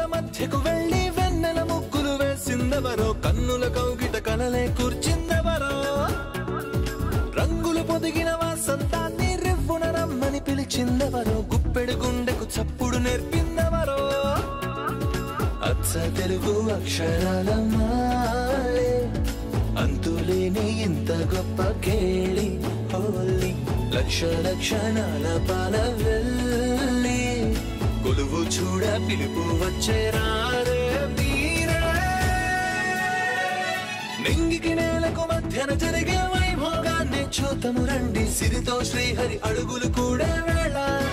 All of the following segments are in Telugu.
మధ్యకు వెళ్ళి వెన్నెల ముగ్గులు వేసిందెవరో కన్నుల కౌగిట కలలే కూర్చిందెవరో రంగులు పొదిగిన వాసంతాన్ని రివ్వున రమ్మని పిలిచిందెవరో గుప్పెడు గుండెకు చప్పుడు నేర్పిందెవరో అచ్చ తెలుగు అక్షరాల మాలే అంతులేని ఇంత గొప్ప కేళి హోలీ లక్ష లక్షణాల పాల వెళ్ళి కొలువు చూడ పిలుపు వచ్చే రారే వీరే నింగికి నేలకు మధ్యన జరిగే వైభోగాన్ని చూతము రండి సిరితో శ్రీహరి అడుగులు కూడా వేళ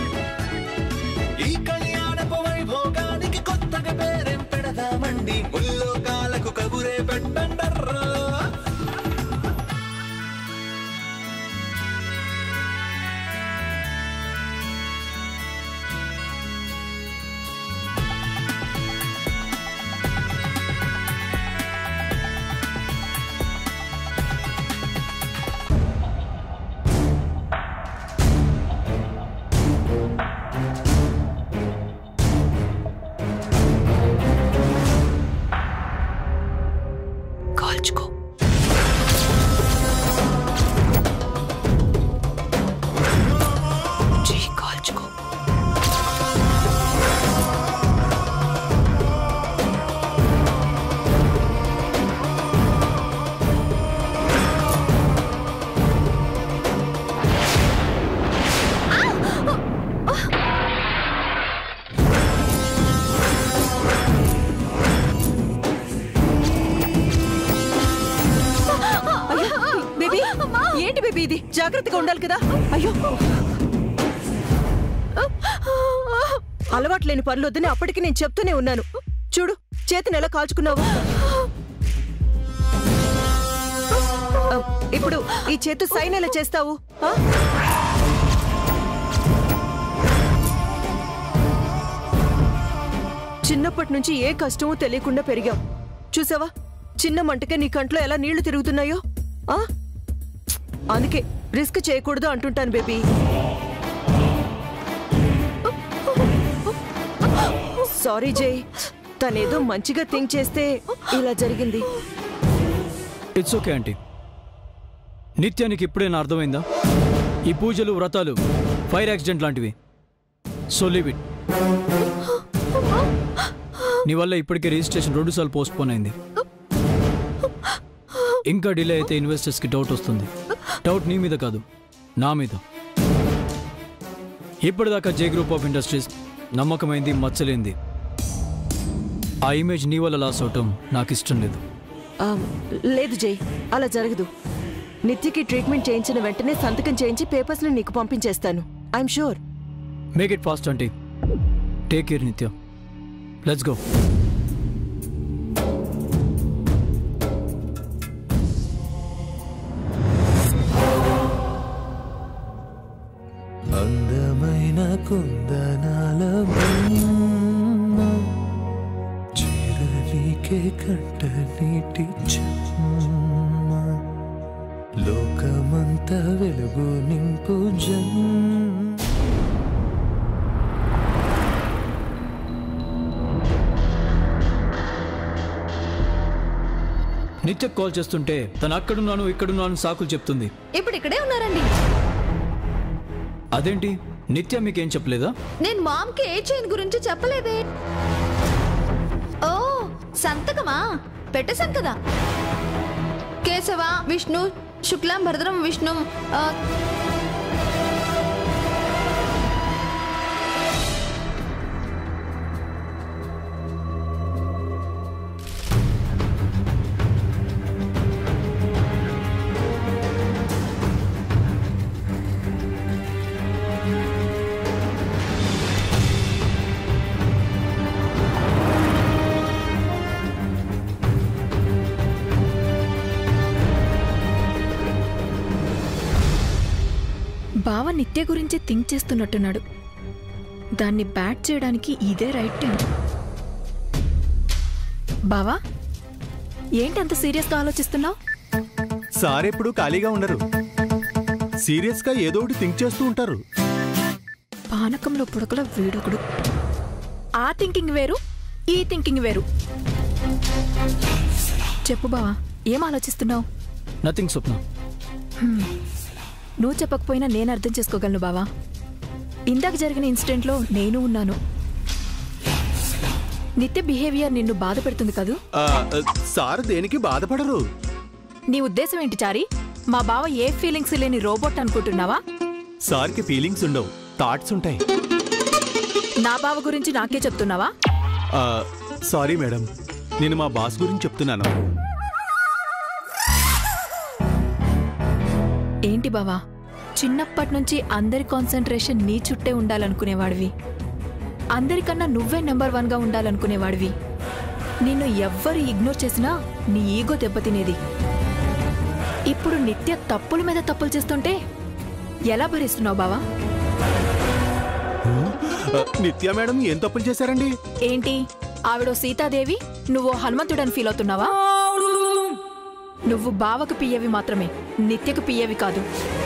ఈ కళ్యాణపు వైభోగానికి కొత్తగా పేరేం పెడదామండి ముల్లోకాలకు కబురే పెట్టండర్రా కాల్చుకో చెయ్యి కాల్చుకో అయ్యో బేబీ ఏంటి బేబీ ఇది జాగ్రత్తగా ఉండాలి కదా అయ్యో అలవాటు లేని పనులు వద్దని అప్పటికి నేను చెప్తూనే ఉన్నాను చూడు చేతిని ఎలా కాల్చుకున్నావు ఆ, ఇప్పుడు ఈ చేతు సైన్ ఎలా చేస్తావు ఆ? చిన్నప్పటి నుంచి ఏ కష్టమో తెలియకుండా పెరిగాం చూసావా చిన్న మంటకే నీ కంట్లో ఎలా నీళ్లు తిరుగుతున్నాయో ఆ అందుకే రిస్క్ చేయకూడదు అంటుంటాను బేబీ సారీ జై తనేదో మంచిగా థింక్ చేస్తే ఇలా జరిగింది ఇట్స్ ఓకే ఆంటీ నిత్యానికి ఇప్పుడేనా అర్థమైందా ఈ పూజలు వ్రతాలు ఫైర్ యాక్సిడెంట్ లాంటివి సో లీవ్ ఇట్ నీ వల్ల ఇప్పటికే రిజిస్ట్రేషన్ రెండు సార్లు పోస్ట్ పోన్ అయింది ఇంకా డిలే అయితే ఇన్వెస్టర్స్కి డౌట్ వస్తుంది డౌట్ నీ మీద కాదు నా మీద ఇప్పటిదాకా జే గ్రూప్ ఆఫ్ ఇండస్ట్రీస్ నమ్మకమైంది మచ్చలేంది ఆ ఇమేజ్ నీ వల్ల లాస్ అవటం నాకు ఇష్టం లేదు ఆ, లేదు జై అలా జరగదు నిత్యకి ట్రీట్మెంట్ చేయించిన వెంటనే సంతకం చేయించి పేపర్స్ని నీకు పంపించేస్తాను I'm sure make it fast aunty take care Nithya let's go అందమైన కుందనాల బొమ్మ చీరనీకే కంట నీటి చెమ్మ లోకమంత వెలుగు నింపు జన్మ నిత్య కాల్ చేస్తుంటే తను అక్కడున్నాను ఇక్కడున్నాను సాకులు చెప్తుంది ఇప్పుడు ఇక్కడే ఉన్నారండి అదేంటి నిత్య మీకేం చెప్పలేదా నేను మామ్కి ఏ చైన్ గురించి చెప్పలేదే ఓ సంతకమా పెట్టేశాను కదా కేశవ విష్ణు శుక్లాం భరద్రం విష్ణు ఆ, బావ నిత్య గురించి థింక్ చేస్తున్నట్టున్నాడు దాన్ని బ్యాట్ చేయడానికి ఇదే రైట్ టైం బావా ఏంటి అంత సీరియస్గా ఆలోచిస్తున్నావు సార్ ఎప్పుడు ఖాళీగా ఉండరు సీరియస్గా ఏదో ఒకటి థింక్ చేస్తూ ఉంటారు పానకంలో పుడకల వీడొకడు ఆ థింకింగ్ వేరు ఈ థింకింగ్ వేరు చెప్పు బావా ఏం ఆలోచిస్తున్నావు నథింగ్ స్వప్న నువ్వు చెప్పకపోయినా నేను అర్థం చేసుకోగలను బావా ఇందాక జరిగిన ఇన్సిడెంట్లో నేను ఉన్నాను నిత్య బిహేవియర్ నిన్ను బాధ పెడుతుంది కదూ ఆ, సార్ దేనికి బాధపడరు నీ ఉద్దేశం ఏంటి చారి మా బావ ఏ ఫీలింగ్స్ లేని రోబోట్ అనుకుంటున్నావా సార్కి ఫీలింగ్స్ ఉండవు థాట్స్ ఉంటాయి నా బావ గురించి నాకే చెప్తున్నావా ఆ, సారీ మేడం నేను మా బాస్ గురించి చెప్తున్నాను ఏంటి బావా చిన్నప్పటి నుంచి అందరి కాన్సన్ట్రేషన్ నీ చుట్టే ఉండాలనుకునేవాడివి అందరికన్నా నువ్వే నెంబర్ వన్గా ఉండాలనుకునేవాడివి నిన్ను ఎవ్వరు ఇగ్నోర్ చేసినా నీ ఈగో దెబ్బతినేది ఇప్పుడు నిత్య తప్పుల మీద తప్పులు చేస్తుంటే ఎలా భరిస్తున్నావు బావా ఆ, నిత్య మేడం ఏం తప్పులు చేశారండి ఏంటి ఆవిడో సీతాదేవి నువ్వు హనుమంతుడని ఫీల్ అవుతున్నావా నువ్వు బావకు పియ్యవి మాత్రమే నిత్యకు పియ్యవి కాదు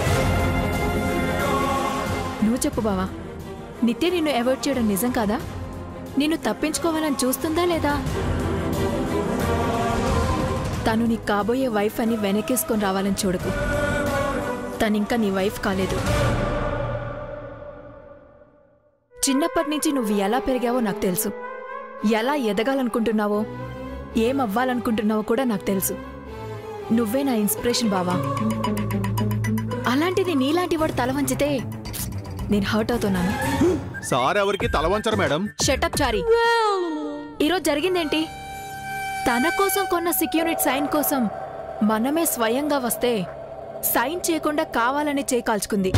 నువ్వు చెప్పు బావా నిత్య నిన్ను అవాయిడ్ చేయడం నిజం కాదా నిన్ను తప్పించుకోవాలని చూస్తుందా లేదా తను నీ కాబోయే వైఫ్ అని వెనకేసుకొని రావాలని చూడకు తనింకా నీ వైఫ్ కాలేదు చిన్నప్పటి నుంచి నువ్వు ఎలా పెరిగావో నాకు తెలుసు ఎలా ఎదగాలనుకుంటున్నావో ఏం అవ్వాలనుకుంటున్నావో కూడా నాకు తెలుసు నువ్వే నా ఇన్స్పిరేషన్ బావా అలాంటిది నీలాంటి వాడు తల వంచితే నేను హర్ట్ అవుతున్నాను సార్ ఎవరికి తల వంచరు మేడం షటప్ చారి ఈరోజు జరిగిందేంటి తన కోసం కొన్న సెక్యూరిటీ సైన్ కోసం మనమే స్వయంగా వస్తే సైన్ చేయకుండా కావాలని చేకాల్చుకుంది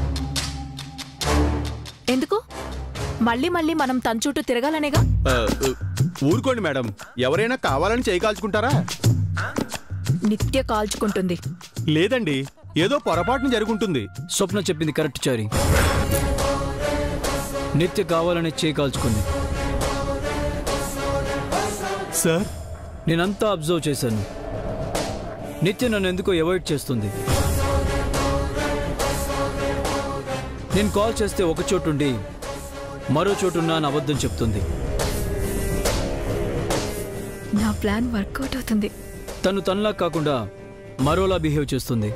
ఎందుకు మళ్ళీ మళ్ళీ మనం తన చుట్టూ తిరగాలనేగా ఆ, ఆ, ఊరుకోండి మేడం ఎవరైనా కావాలని చేయకాల్చుకుంటారా నిత్య కాల్చుకుంటుంది లేదండి ఏదో పొరపాటున జరుగుంటుంది స్వప్న చెప్పింది కరెక్ట్ చారి నిత్య కావాలని చేయి కాల్చుకుంది సార్ నేనంతా అబ్జర్వ్ చేశాను నిత్య నన్ను ఎందుకో అవాయిడ్ చేస్తుంది నేను కాల్ చేస్తే ఒక చోటుండి మరో చోటున్నా అని అబద్ధం చెప్తుంది నా ప్లాన్ వర్కౌట్ అవుతుంది తను తనలా కాకుండా మరోలా బిహేవ్ చేస్తుంది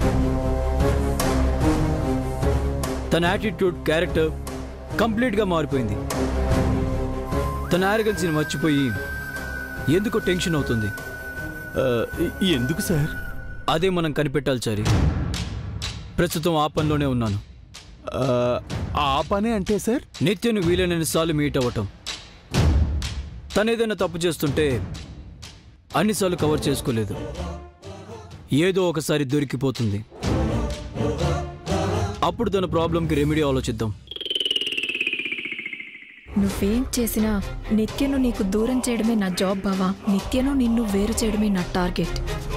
తన యాటిట్యూడ్ క్యారెక్టర్ కంప్లీట్గా మారిపోయింది తన ఆరగన్సీని మర్చిపోయి ఎందుకో టెన్షన్ అవుతుంది ఆ, ఎందుకు సార్ అదే మనం కనిపెట్టాలి చారి ప్రస్తుతం ఆ పనిలోనే ఉన్నాను ఆ, ఆ పనే అంటే సార్ నిత్యను వీలైనన్ని సార్లు మీట్ అవ్వటం తను ఏదైనా తప్పు చేస్తుంటే అన్నిసార్లు కవర్ చేసుకోలేదు ఏదో ఒకసారి దొరికిపోతుంది అప్పుడు తన ప్రాబ్లంకి రెమెడీ ఆలోచిద్దాం నువ్వేం చేసినా నిత్యను నీకు దూరం చేయడమే నా జాబ్ బావా నిత్యను నిన్ను వేరు చేయడమే నా టార్గెట్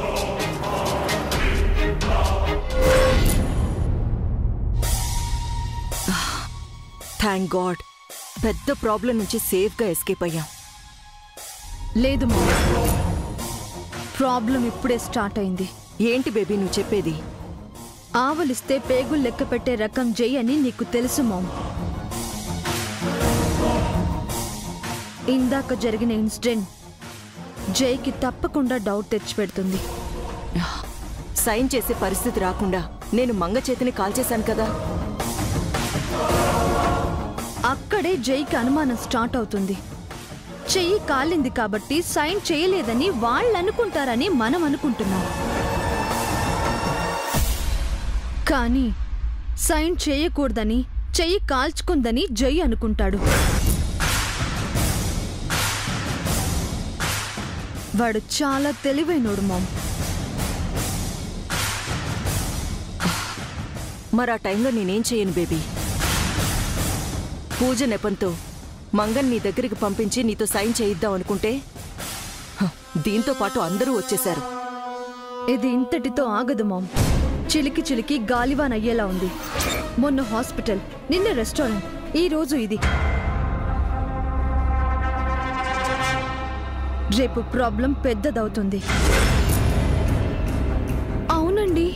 థ్యాంక్ గాడ్ పెద్ద ప్రాబ్లం నుంచి సేఫ్గా ఎస్కేప్ అయ్యాం లేదు మామ ప్రాబ్లం ఇప్పుడే స్టార్ట్ అయింది ఏంటి బేబీ నువ్వు చెప్పేది ఆవలిస్తే పేగులు లెక్క పెట్టే రకం జై అని నీకు తెలుసు మామ్ ఇందాక జరిగిన ఇన్సిడెంట్ జైకి తప్పకుండా డౌట్ తెచ్చిపెడుతుంది సైన్ చేసే పరిస్థితి రాకుండా నేను మంగ చేతిని కాల్చేశాను కదా అక్కడే జైకి అనుమానం స్టార్ట్ అవుతుంది చెయ్యి కాలింది కాబట్టి సైన్ చేయలేదని వాళ్ళు అనుకుంటారని మనం అనుకుంటున్నాం కానీ సైన్ చేయకూడదని చెయ్యి కాల్చుకుందని జై అనుకుంటాడు వాడు చాలా తెలివైనోడు మామ్ మరి ఆ టైంలో నేనేం చేయను బేబీ పూజ నెపంతో మంగన్ నీ దగ్గరికి పంపించి నీతో సైన్ చేయిద్దాం అనుకుంటే హ, దీంతో పాటు అందరూ వచ్చేశారు ఇది ఇంతటితో ఆగదు మామ్ చిలికి చిలికి గాలివాన్ అయ్యేలా ఉంది మొన్న హాస్పిటల్ నిన్న రెస్టారెంట్ ఈ రోజు ఇది రేపు ప్రాబ్లం పెద్దదవుతుంది అవునండి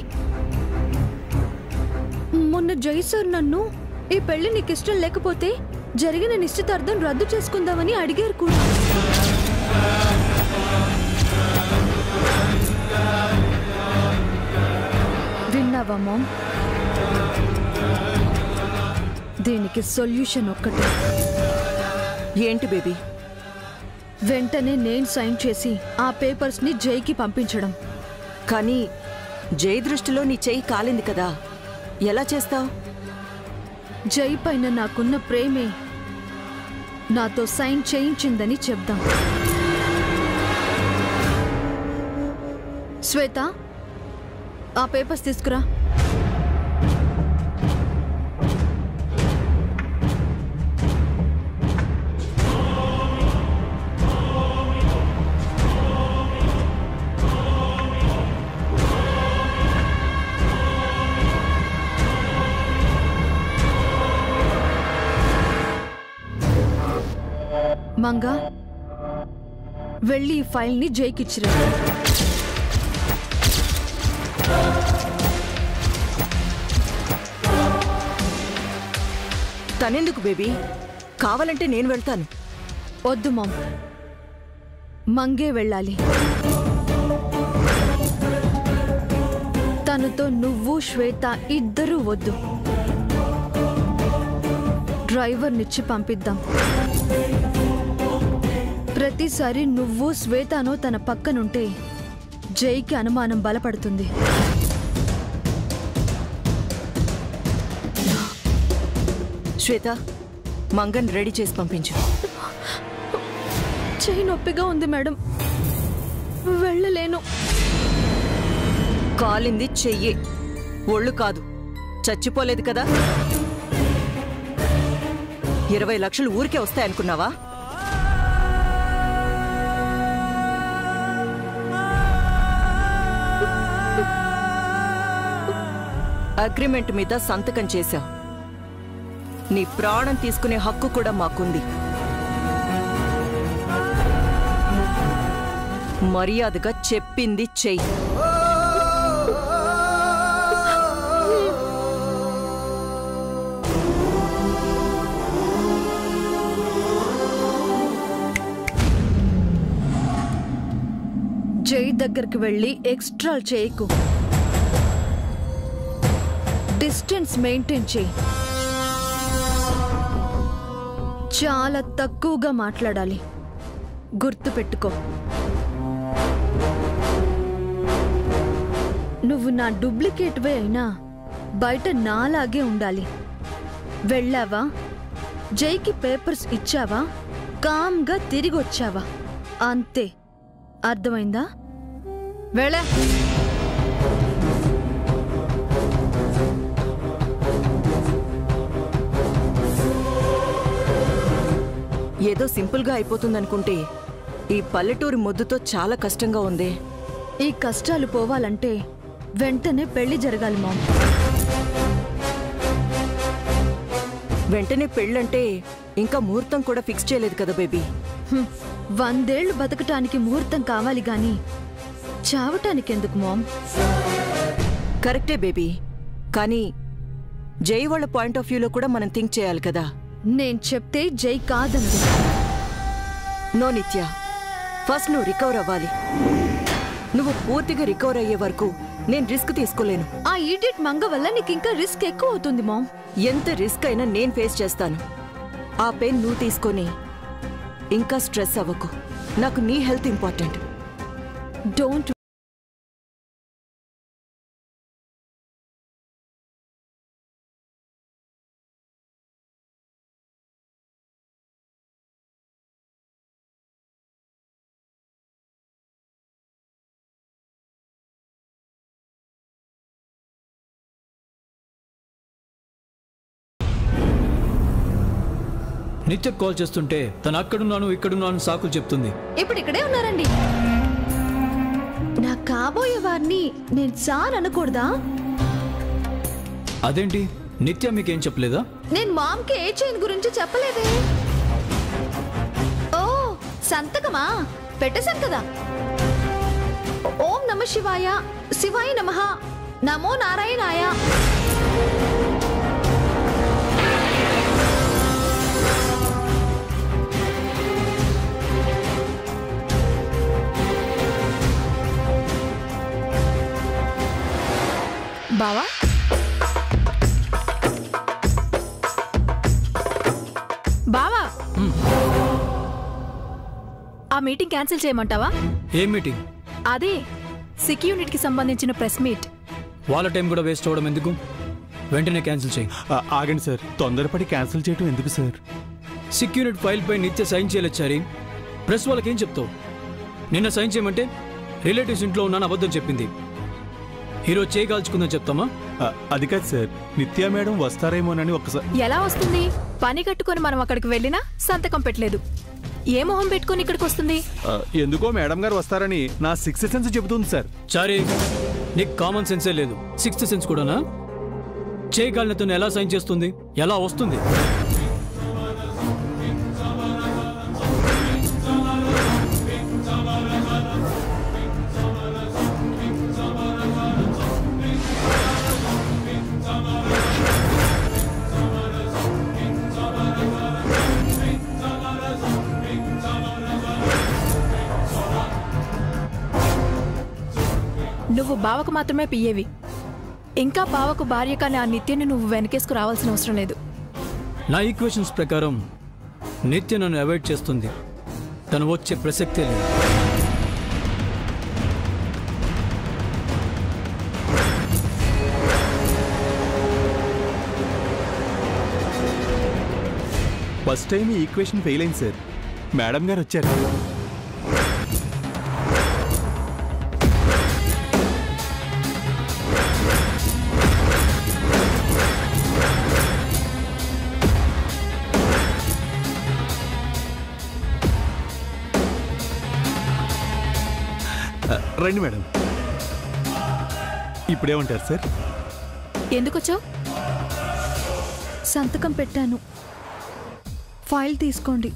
మొన్న జై సార్ నన్ను ఈ పెళ్లి నీకు ఇష్టం లేకపోతే జరిగిన నిశ్చితార్థం రద్దు చేసుకుందామని అడిగారు కూడా వింటావా మామ్ దీనికి సొల్యూషన్ ఒక్కటే ఏంటి బేబీ వెంటనే నేను సైన్ చేసి ఆ పేపర్స్ ని జైకి పంపించడం కానీ జై దృష్టిలో నీ చెయ్యి కాలింది కదా ఎలా చేస్తావు జై పైన నాకున్న ప్రేమే నాతో సైన్ చేయించిందని చెప్దాం శ్వేత ఆ పేపర్స్ తీసుకురా మంగా వెళ్ళి ఈ ఫైల్ని జైకిచ్చిరా తనెందుకు బేబీ కావాలంటే నేను వెళ్తాను వద్దు మామ్ మంగే వెళ్ళాలి తనతో నువ్వు శ్వేత ఇద్దరూ వద్దు డ్రైవర్నిచ్చి పంపిద్దాం ప్రతిసారి నువ్వు శ్వేతను తన పక్కనుంటే జైకి అనుమానం బలపడుతుంది శ్వేత మంగన్ రెడీ చేసి పంపించు చెయ్యి నొప్పిగా ఉంది మేడం వెళ్ళలేను కాలింది చెయ్యి ఒళ్ళు కాదు చచ్చిపోలేదు కదా ఇరవై లక్షలు ఊరికే వస్తాయనుకున్నావా అగ్రిమెంట్ మీద సంతకం చేశావు నీ ప్రాణం తీసుకునే హక్కు కూడా మాకుంది మర్యాదగా చెప్పింది చెయ్యి జై దగ్గరికి వెళ్ళి ఎక్స్ట్రా చేయకు డిస్టెన్స్ మెయింటైన్ చేయి చాలా తక్కువగా మాట్లాడాలి గుర్తు పెట్టుకో నువ్వు నా డూప్లికేట్వే అయినా బయట నాలాగే ఉండాలి వెళ్ళావా జైకి పేపర్స్ ఇచ్చావా కామ్గా తిరిగి వచ్చావా అంతే అర్థమైందా వెళ్ళే ఏదో సింపుల్గా అయిపోతుందనుకుంటే ఈ పల్లెటూరి మొద్దుతో చాలా కష్టంగా ఉంది ఈ కష్టాలు పోవాలంటే వెంటనే పెళ్లి జరగాలి మామ్ వెంటనే పెళ్ళంటే ఇంకా ముహూర్తం కూడా ఫిక్స్ చేయలేదు కదా బేబీ హ్మ్. వందేళ్లు బతకటానికి ముహూర్తం కావాలి గాని చావటానికి ఎందుకు మామ్ కరెక్టే బేబీ కానీ జై వాళ్ళ పాయింట్ ఆఫ్ వ్యూలో కూడా మనం థింక్ చేయాలి కదా నేను చెప్తే జై కాదనడు నో నిత్య ఫస్ట్ నువ్వు రికవర్ అవ్వాలి నువ్వు పూర్తిగా రికవర్ అయ్యే వరకు నేను రిస్క్ తీసుకోలేను ఆ ఈడియట్ మంగ వల్ల నీకు ఇంకా రిస్క్ ఎక్కువ అవుతుంది మామ్ ఎంత రిస్క్ అయినా నేను ఫేస్ చేస్తాను ఆ పెయిన్ నువ్వు తీసుకొని ఇంకా స్ట్రెస్ అవ్వకు నాకు నీ health important don't Nithya call చేస్తుంటే తను అక్కడున్నాను ఇక్కడున్నాను సాకులు చెప్తుంది ఇప్పుడు ఇక్కడే ఉన్నారండి నా కాబోయే వారిని నేను సార్ అనకూడదా అదేంటి నిత్య మీకేం చెప్పలేదా నేను మామ్కి ఏ చైన్ గురించి చెప్పలేదే ఓ సంతకమా పెట్టేశాను కదా ఓం నమ శివాయ శివాయ నమ నమో నారాయణాయ బావా ఆ మీటింగ్ క్యాన్సిల్ చేయమంటావా ఏం మీటింగ్ అదే సిక్ యూనిట్ కి సంబంధించిన ప్రెస్ మీట్ వాళ్ళ టైం కూడా వేస్ట్ అవ్వడం ఎందుకు వెంటనే క్యాన్సిల్ చేయి ఆ, ఆగండి సార్ తొందరపడి క్యాన్సిల్ చేయటం ఎందుకు సార్ సిక్ యూనిట్ ఫైల్ పై నిత్య సైన్ చేయలేచారి ప్రెస్ వాళ్ళకి ఏం చెప్తావు నిన్న సైన్ చేయమంటే రిలేటివ్స్ ఇంట్లో ఉన్నాను అబద్ధం చెప్పింది ఈరోజు చేయి కాల్చుకుందని చెప్తామా ఆ, అది కాదు సార్ నిత్య మేడం వస్తారేమోనని ఒకసారి ఎలా వస్తుంది పని కట్టుకొని మనం అక్కడికి వెళ్ళినా సంతకం పెట్టలేదు ఏ మొహం పెట్టుకొని ఇక్కడికి వస్తుంది ఆ, ఎందుకో మేడం గారు వస్తారని నా సిక్స్ సెన్స్ చెబుతుంది సార్ చారీ నీకు కామన్ సెన్సే లేదు సిక్స్త్ సెన్స్ కూడానా చేయి కాలినతో ఎలా సైన్ చేస్తుంది ఎలా వస్తుంది నువ్వు బావకు మాత్రమే పియ్యేవి ఇంకా బావకు భార్య కానీ ఆ నిత్యని నువ్వు వెనకేసుకు రావాల్సిన అవసరం లేదు నా ఈక్వేషన్స్ ప్రకారం నిత్య నన్ను అవాయిడ్ చేస్తుంది తను వచ్చే ప్రసక్తే లేదు ఫస్ట్ టైం ఈ ఈక్వేషన్ ఫెయిల్ అయింది సార్ మేడం గారు వచ్చారు ఆ, రండి మేడం ఇప్పుడేమంటారు సార్ ఎందుకొచ్చావు సంతకం పెట్టాను ఫైల్ తీసుకోండి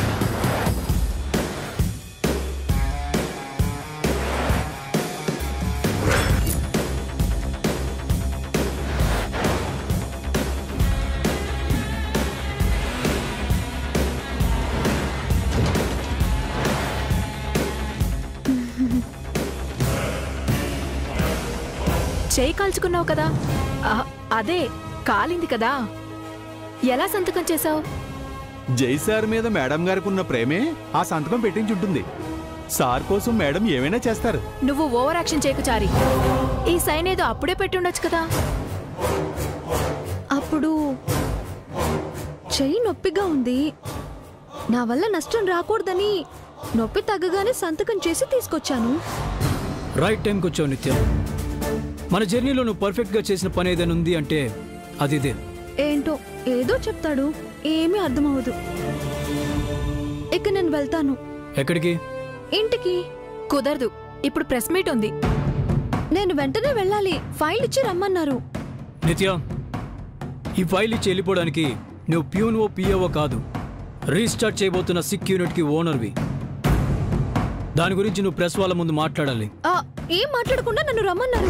చేయి కాల్చుకున్నావు కదా ఆ, అదే కాలింది కదా ఎలా సంతకం చేశావు జై సార్ మీద మేడం గారికి ఉన్న ప్రేమే ఆ సంతకం పెట్టించుంటుంది సార్ కోసం మేడం ఏమైనా చేస్తారు నువ్వు ఓవర్ యాక్షన్ చేయకు చారి ఈ సైన్ ఏదో అప్పుడే పెట్టి ఉండొచ్చు కదా అప్పుడు చెయ్యి నొప్పిగా ఉంది నా వల్ల నష్టం రాకూడదని నొప్పి తగ్గగానే సంతకం చేసి తీసుకొచ్చాను రైట్ టైంకి వచ్చావు నిత్య మన జర్నీలో నువ్వు పర్ఫెక్ట్గా చేసిన పని ఏదైనా ఉంది అంటే అది ఇదే ఏంటో ఏదో చెప్తాడు ఏమీ అర్థమవదు ఇక నేను వెళ్తాను ఎక్కడికి ఇంటికి కుదరదు ఇప్పుడు ప్రెస్ మీట్ ఉంది నేను వెంటనే వెళ్ళాలి ఫైల్ ఇచ్చి రమ్మన్నారు నిత్య ఈ ఫైల్ ఇచ్చి వెళ్ళిపోవడానికి నువ్వు ప్యూన్వో పిఓవో కాదు రీస్టార్ట్ చేయబోతున్న సిక్ యూనిట్కి ఓనర్వి దాని గురించి నువ్వు ప్రెస్ వాళ్ళ ముందు మాట్లాడాలి ఆ, ఏం మాట్లాడకుండా నన్ను రమ్మన్నారు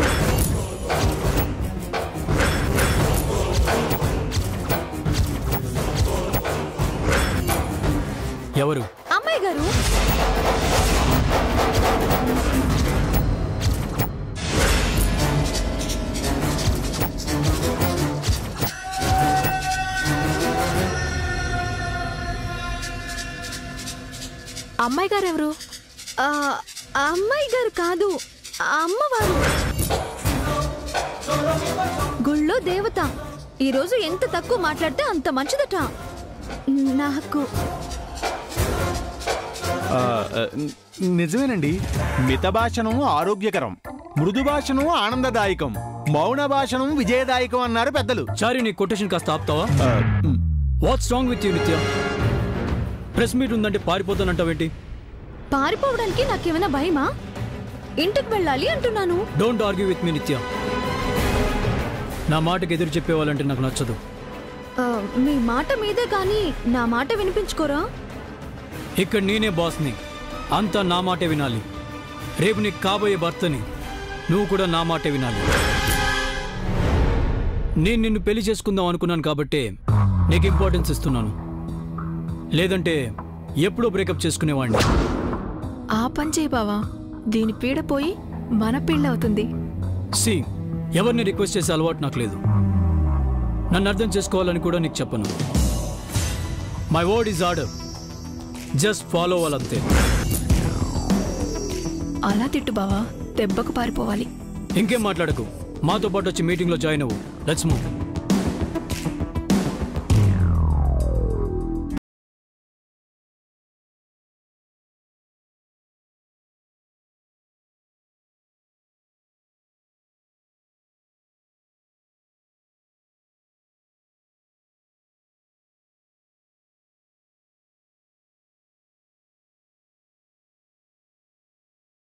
ఎవరు అమ్మాయి గారు అమ్మాయి గారు ఎవరు ఆ, ఆ అమ్మాయి గారు కాదు ఆ అమ్మవారు గుళ్ళో దేవత ఈరోజు ఎంత తక్కువ మాట్లాడితే అంత మంచిదట నాకు ఆ, ఆ, నిజమేనండి మిత భాషణం ఆరోగ్యకరం మృదు భాషణం ఆనందదాయకం మౌన భాషణం విజయదాయకం అన్నారు పెద్దలు చారి నీ కొటేషన్ కాస్త ఆపుతావా ఆ, మ్, what's wrong with you Nithya press meet ఉందంటే పారిపోతానంటావేంటి పారిపోవడానికి నాకేమైనా భయమా ఇంటికి వెళ్ళాలి అంటున్నాను డోంట్ ఆర్గ్యూ విత్ మీ నిత్య నా మాటకి ఎదురు చెప్పేవాళ్ళంటే నాకు నచ్చదు ఆ, మీ మాట మీదే కానీ నా మాట వినిపించుకోరా ఇక్కడ నేనే బాస్ని అంతా నా మాటే వినాలి రేపు నీకు కాబోయే భర్తని నువ్వు కూడా నా మాటే వినాలి నేను నిన్ను పెళ్లి చేసుకుందాం అనుకున్నాను కాబట్టే నీకు ఇంపార్టెన్స్ ఇస్తున్నాను లేదంటే ఎప్పుడో బ్రేకప్ చేసుకునేవాడిని ఆ పని చేయి బావా దీని పీడ పోయి మన పెళ్ళవుతుంది సి ఎవరిని రిక్వెస్ట్ చేసే అలవాటు నాకు లేదు నన్ను అర్థం చేసుకోవాలని కూడా నీకు చెప్పను my word is order just follow వాళ్ళంతే అలా తిట్టు బావా దెబ్బకు పారిపోవాలి ఇంకేం మాట్లాడకు మాతో పాటు వచ్చి మీటింగ్లో జాయిన్ అవ్వు లెట్స్ మూవ్